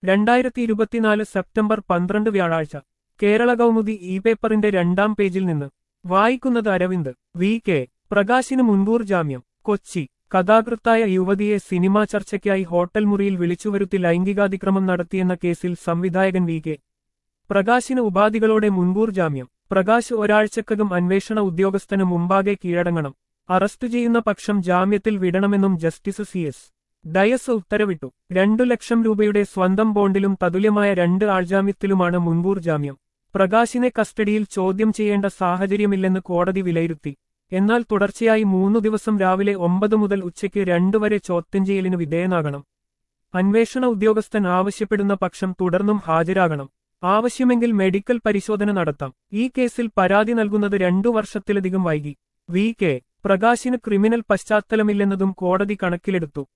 രണ്ടായിരത്തി ഇരുപത്തിനാല് സെപ്റ്റംബർ പന്ത്രണ്ട് വ്യാഴാഴ്ച കേരള കൗമുദി ഇ പേപ്പറിന്റെ രണ്ടാം പേജിൽ നിന്ന് വായിക്കുന്നത് അരവിന്ദ് വി കെ പ്രകാശിന് മുൻകൂർ ജാമ്യം കൊച്ചി കഥാകൃത്തായ യുവതിയെ സിനിമാ ചർച്ചയ്ക്കായി ഹോട്ടൽ മുറിയിൽ വിളിച്ചുവരുത്തി ലൈംഗികാതിക്രമം നടത്തിയെന്ന കേസിൽ സംവിധായകൻ വി കെ പ്രകാശിന് ഉപാധികളോടെ മുൻകൂർ ജാമ്യം പ്രകാശ് ഒരാഴ്ചക്കകം അന്വേഷണ ഉദ്യോഗസ്ഥന് മുമ്പാകെ കീഴടങ്ങണം അറസ്റ്റ് ചെയ്യുന്ന പക്ഷം ജാമ്യത്തിൽ വിടണമെന്നും ജസ്റ്റിസ് സി എസ് ഡയസ് ഉത്തരവിട്ടു രണ്ടു ലക്ഷം രൂപയുടെ സ്വന്തം ബോണ്ടിലും തതുല്യമായ രണ്ട് ആൾജാമ്യത്തിലുമാണ് മുൻകൂർ ജാമ്യം പ്രകാശിനെ കസ്റ്റഡിയിൽ ചോദ്യം ചെയ്യേണ്ട സാഹചര്യമില്ലെന്ന് കോടതി വിലയിരുത്തി എന്നാൽ തുടർച്ചയായി മൂന്നു ദിവസം രാവിലെ ഒമ്പത് മുതൽ ഉച്ചയ്ക്ക് രണ്ടു വരെ ചോദ്യം ചെയ്യലിന് വിധേയനാകണം അന്വേഷണ ഉദ്യോഗസ്ഥൻ ആവശ്യപ്പെടുന്ന പക്ഷം തുടർന്നും ഹാജരാകണം ആവശ്യമെങ്കിൽ മെഡിക്കൽ പരിശോധന നടത്താം ഈ കേസിൽ പരാതി നൽകുന്നത് രണ്ടു വർഷത്തിലധികം വൈകി വി കെ പ്രകാശിന് ക്രിമിനൽ പശ്ചാത്തലമില്ലെന്നതും കോടതി കണക്കിലെടുത്തു